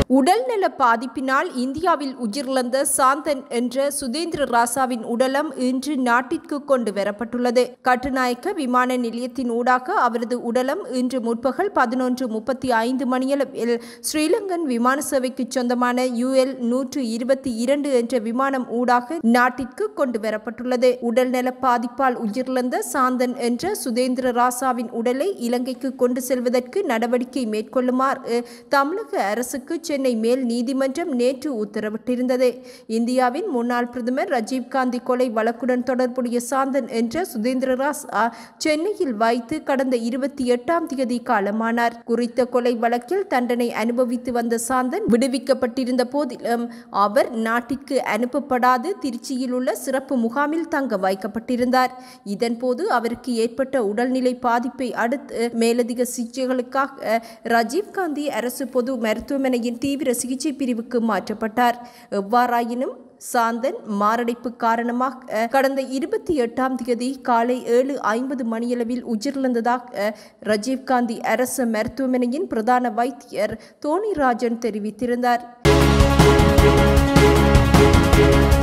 உடல்நல பாதிப்பினால் இந்தியாவில் உயிரிழந்த சாந்தன் என்ற சுதேந்திர ராசாவின் உடலம் இன்று நாட்டிற்கு கொண்டு வரப்பட்டுள்ளது கட்டுநாயக்க விமான நிலையத்தின் ஊடாக அவரது உடலம் இன்று முற்பகல் பதினொன்று முப்பத்தி ஐந்து மணியளவில் ஸ்ரீலங்கன் விமான சேவைக்கு சொந்தமான யுஎல் நூற்று இருபத்தி இரண்டு என்ற விமானம் ஊடாக நாட்டிற்கு கொண்டு வரப்பட்டுள்ளது உடல்நல பாதிப்பால் உயிரிழந்த சாந்தன் என்ற சுதேந்திர ராசாவின் உடலை இலங்கைக்கு கொண்டு செல்வதற்கு நடவடிக்கை மேற்கொள்ளுமாறு தமிழக அரசுக்கு சென்னை மேல் நீதிமன்றம் நேற்று உத்தரவிட்டிருந்தது இந்தியாவின் முன்னாள் பிரதமர் ராஜீவ்காந்தி கொலை வழக்குடன் தொடர்புடைய சாந்தன் என்ற சுதேந்திர ராசா சென்னையில் வைத்து கடந்த இருபத்தி எட்டாம் தேதி காலமானார் குறித்த கொலை வழக்கில் தண்டனை அனுபவித்து வந்த சாந்தன் விடுவிக்கப்பட்டிருந்த போதிலும் அவர் நாட்டிற்கு அனுப்பப்படாது திருச்சியில் உள்ள சிறப்பு முகாமில் தங்க வைக்கப்பட்டிருந்தார் இதன்போது அவருக்கு ஏற்பட்ட உடல்நிலை பாதிப்பை அடுத்து மேலதிக சிகிச்சைகளுக்காக ராஜீவ்காந்தி அரசு பொது மருத்துவமனையின் தீவிர சிகிச்சை பிரிவுக்கு மாற்றப்பட்டார் எவ்வாறாயினும் சாந்தன் மாரடைப்பு காரணமாக கடந்த இருபத்தி எட்டாம் தேதி காலை ஏழு ஐம்பது மணியளவில் உயிரிழந்ததாக ராஜீவ்காந்தி அரசு மருத்துவமனையின் பிரதான வைத்தியர் தோணிராஜன் தெரிவித்திருந்தார்